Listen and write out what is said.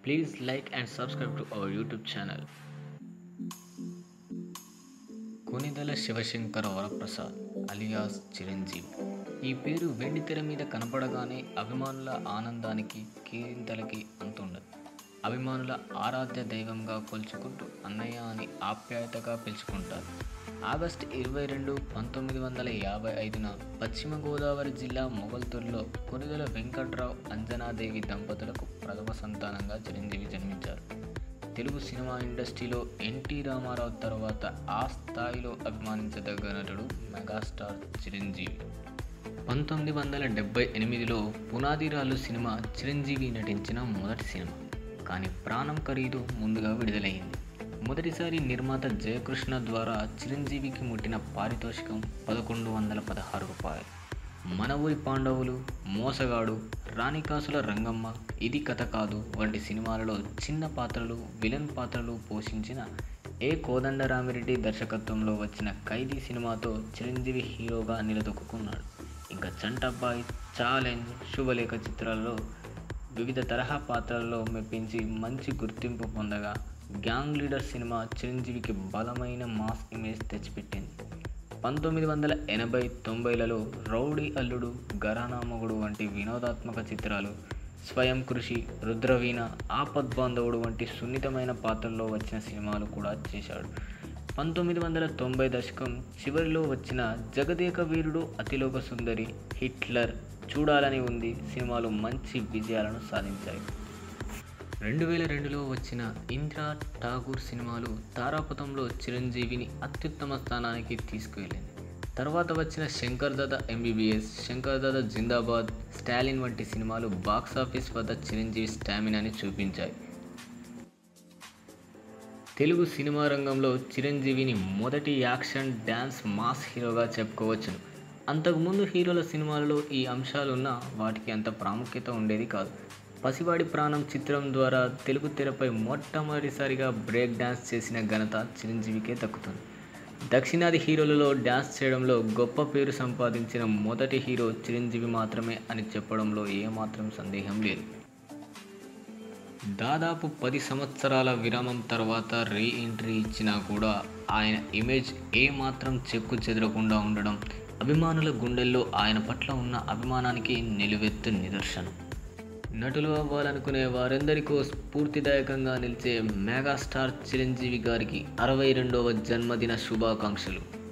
Please like and subscribe to our YouTube channel. Konidela Sivasankara Varaprasad alias Chiranjeevi ఈ పేరు వెండి తెర మీద కనపడగానే అభిమానుల ఆనందానికి కేరింతలకి అంతుండదు అభిమానుల ఆరాధ్య దైవంగా కొలుచుకుంటూ అన్నయ్య అని ఆప్యాయతగా పిలుచుకుంటారు ఆగస్టు ఇరవై రెండు పంతొమ్మిది వందల యాభై ఐదున పశ్చిమ గోదావరి జిల్లా మొగల్తూరులో కొనిదల వెంకట్రావు అంజనాదేవి దంపతులకు ప్రథమ సంతానంగా చిరంజీవి జన్మించారు తెలుగు సినిమా ఇండస్ట్రీలో ఎన్టీ రామారావు తర్వాత ఆ స్థాయిలో అభిమానించదగ్గ నటుడు మెగాస్టార్ చిరంజీవి పంతొమ్మిది వందల డెబ్బై ఎనిమిదిలో పునాదిరాలు సినిమా చిరంజీవి నటించిన మొదటి సినిమా కానీ ప్రాణం ఖరీదు ముందుగా విడుదలైంది మొదటిసారి నిర్మాత జయకృష్ణ ద్వారా చిరంజీవికి ముట్టిన పారితోషికం పదకొండు వందల పదహారు రూపాయలు మన ఊరి పాండవులు మోసగాడు రాణికాసుల రంగమ్మ ఇది కథ కాదు వంటి సినిమాలలో చిన్న పాత్రలు విలన్ పాత్రలు పోషించిన ఏ కోదండరామిరెడ్డి దర్శకత్వంలో వచ్చిన ఖైదీ సినిమాతో చిరంజీవి హీరోగా నిలదొక్కున్నాడు ఇంకా చంటబ్బాయి ఛాలెంజ్ శుభలేఖ చిత్రాలలో వివిధ తరహా పాత్రల్లో మెప్పించి మంచి గుర్తింపు పొందగా గ్యాంగ్ లీడర్ సినిమా చిరంజీవికి బలమైన మాస్ ఇమేజ్ తెచ్చిపెట్టింది పంతొమ్మిది వందల ఎనభై తొంభైలలో రౌడీ అల్లుడు గరానా మొగుడు వంటి వినోదాత్మక చిత్రాలు స్వయం కృషి రుద్రవీణ ఆపద్బాంధవుడు వంటి సున్నితమైన పాత్రల్లో వచ్చిన సినిమాలు కూడా చేశాడు పంతొమ్మిది వందల తొంభై దశకం చివరిలో వచ్చిన జగదేక వీరుడు అతిలోక సుందరి హిట్లర్ చూడాలని ఉంది సినిమాలు మంచి విజయాలను సాధించాయి రెండు వేల రెండులో వచ్చిన ఇందిరా ఠాగూర్ సినిమాలు తారాపథంలో చిరంజీవిని అత్యుత్తమ స్థానానికి తీసుకువెళ్ళింది తర్వాత వచ్చిన శంకర్ దాదా ఎంబీబీఎస్ శంకర్ దాదా జిందాబాద్ స్టాలిన్ వంటి సినిమాలు బాక్సాఫీస్ వద్ద చిరంజీవి స్టామినాని చూపించాయి తెలుగు సినిమా రంగంలో చిరంజీవిని మొదటి యాక్షన్ డ్యాన్స్ మాస్ హీరోగా చెప్పుకోవచ్చును అంతకుముందు హీరోల సినిమాలలో ఈ అంశాలున్న వాటికి అంత ప్రాముఖ్యత ఉండేది కాదు పసివాడి ప్రాణం చిత్రం ద్వారా తెలుగు తెరపై మొట్టమొదటిసారిగా బ్రేక్ డ్యాన్స్ చేసిన ఘనత చిరంజీవికే దక్కుతుంది దక్షిణాది హీరోలలో డ్యాన్స్ చేయడంలో గొప్ప పేరు సంపాదించిన మొదటి హీరో చిరంజీవి మాత్రమే అని చెప్పడంలో ఏమాత్రం సందేహం లేదు దాదాపు పది సంవత్సరాల విరామం తర్వాత రీ ఎంట్రీ ఇచ్చినా కూడా ఆయన ఇమేజ్ ఏమాత్రం చెక్కు చెదరకుండా ఉండడం అభిమానుల గుండెల్లో ఆయన పట్ల ఉన్న అభిమానానికి నిలువెత్తు నిదర్శనం నటులు అవ్వాలనుకునే వారందరికీ స్ఫూర్తిదాయకంగా నిలిచే మెగాస్టార్ చిరంజీవి గారికి అరవై రెండవ జన్మదిన శుభాకాంక్షలు